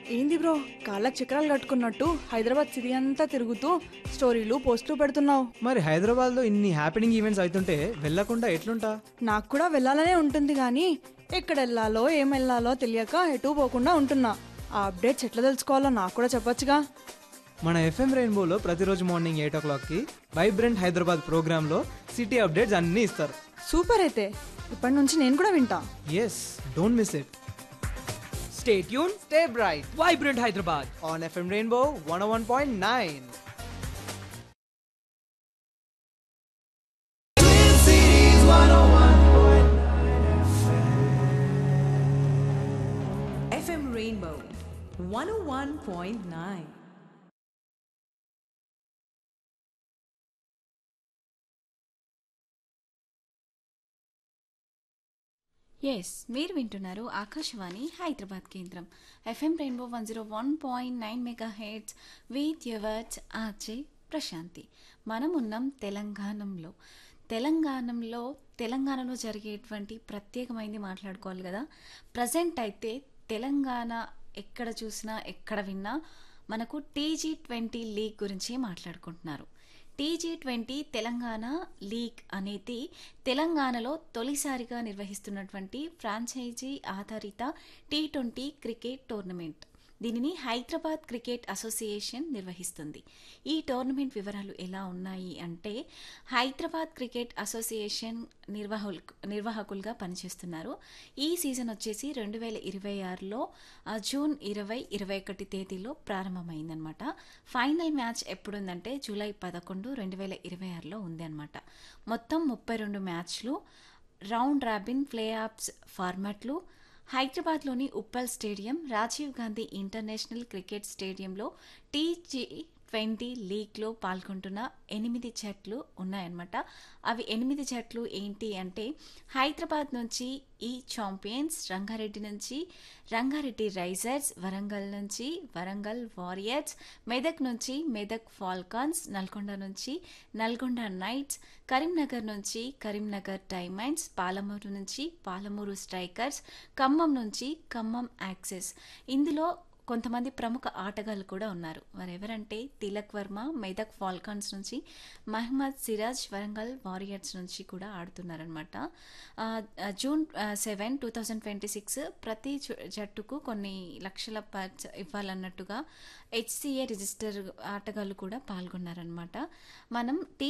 ఏంది బ్రో కాళ్ళకి చక్రాలు కట్టుకున్నట్టు హైదరాబాద్ సిటీ అంతా తిరుగుతూ స్టోరీలు పోస్టులు పెడుతున్నావు మరి హైదరాబాద్లో ఇన్ని హ్యాపెనింగ్ ఈవెంట్స్ అవుతుంటే వెళ్ళకుండా ఎట్లుంటా నాకు కూడా వెళ్ళాలనే ఉంటుంది కానీ ఎక్కడ వెళ్ళాలో ఏం వెళ్ళాలో తెలియక ఎటు పోకుండా ఉంటున్నా ఆ అప్డేట్స్ ఎట్లా తెలుసుకోవాలో నాకు కూడా చెప్పొచ్చుగా మన ఎఫ్ఎం రెయిన్బోలో ప్రతిరోజు మార్నింగ్ ఎయిట్ ఓ క్లాక్కి వైబ్రెంట్ హైదరాబాద్ ప్రోగ్రాంలో సిటీ అప్డేట్స్ అన్నీ ఇస్తారు సూపర్ అయితే ఇప్పటి నుంచి నేను కూడా వింటా yes don't miss it Stay tuned, stay bright Vibrant Hyderabad. On FM Rainbow one one point nine FM Rainbow 101.9. Yes మీరు వింటున్నారు ఆకాశవాణి హైదరాబాద్ కేంద్రం FM Rainbow one zero one point nine mega heads with yours RJ Prashanti మనం ఉన్నాం తెలంగాణలో తెలంగాణలో తెలంగాణలో జరిగేటువంటి ప్రత్యేకమైనది మాట్లాడుకోవాలి కదా ప్రజెంట్ అయితే తెలంగాణ ఎక్కడ చూసినా ఎక్కడ విన్నా మనకు టీజీ ట్వంటీ లీగ్ గురించి మాట్లాడుకుంటున్నారు టీజీ ట్వంటీ తెలంగాణ లీగ్ అనేది తెలంగాణలో తొలిసారిగా నిర్వహిస్తున్నటువంటి ఫ్రాంచైజీ ఆధారిత టీ ట్వంటీ క్రికెట్ టోర్నమెంట్ దీనిని హైదరాబాద్ క్రికెట్ అసోసియేషన్ నిర్వహిస్తుంది ఈ టోర్నమెంట్ వివరాలు ఎలా ఉన్నాయి అంటే హైదరాబాద్ క్రికెట్ అసోసియేషన్ నిర్వాహుల్ నిర్వాహకులుగా పనిచేస్తున్నారు ఈ సీజన్ వచ్చేసి రెండు వేల ఇరవై ఆరులో ఆ, జూన్ ఇరవై ఇరవై ఒకటి తేదీలో ప్రారంభమైందనమాట ఫైనల్ మ్యాచ్ ఎప్పుడుందంటే జూలై పదకొండు రెండు వేల ఇరవై ఆరులో ఉంది అనమాట మొత్తం ముప్పై రెండు మ్యాచ్లు రౌండ్ రాబిన్ ప్లే ఆఫ్స్ ఫార్మాట్లు హైదరాబాద్లోని Uppal stadium Rajiv Gandhi international cricket స్టేడియంలో టీజీ ట్వంటీ లీగ్లో పాల్గొంటున్న ఎనిమిది జట్లు ఉన్నాయన్నమాట అవి ఎనిమిది జట్లు ఏంటి అంటే హైదరాబాద్ నుంచి ఈ ఛాంపియన్స్ రంగారెడ్డి నుంచి రంగారెడ్డి రైజర్స్ వరంగల్ నుంచి వరంగల్ వారియర్స్ మెదక్ నుంచి మెదక్ ఫాల్కాన్స్ నల్గొండ నుంచి నల్గొండ నైట్స్ కరీంనగర్ నుంచి కరీంనగర్ డైమండ్స్ పాలమూరు నుంచి పాలమూరు స్ట్రైకర్స్ ఖమ్మం నుంచి ఖమ్మం యాక్సెస్ ఇందులో కొంతమంది ప్రముఖ ఆటగాళ్ళు కూడా ఉన్నారు వారెవరంటే తిలక్ వర్మ మెదక్ ఫాల్కాన్స్ నుంచి మహమ్మద్ సిరాజ్ వరంగల్ వారియర్స్ నుంచి కూడా ఆడుతున్నారనమాట ఆ, ఆ, June seven two thousand twenty six ప్రతి జు- జట్టుకు కొన్ని లక్షల పర్స్ ఇవ్వాలన్నట్టుగా హెచ్సిఏ రిజిస్టర్ ఆటగాళ్ళు కూడా పాల్గొన్నారనమాట మనం టీ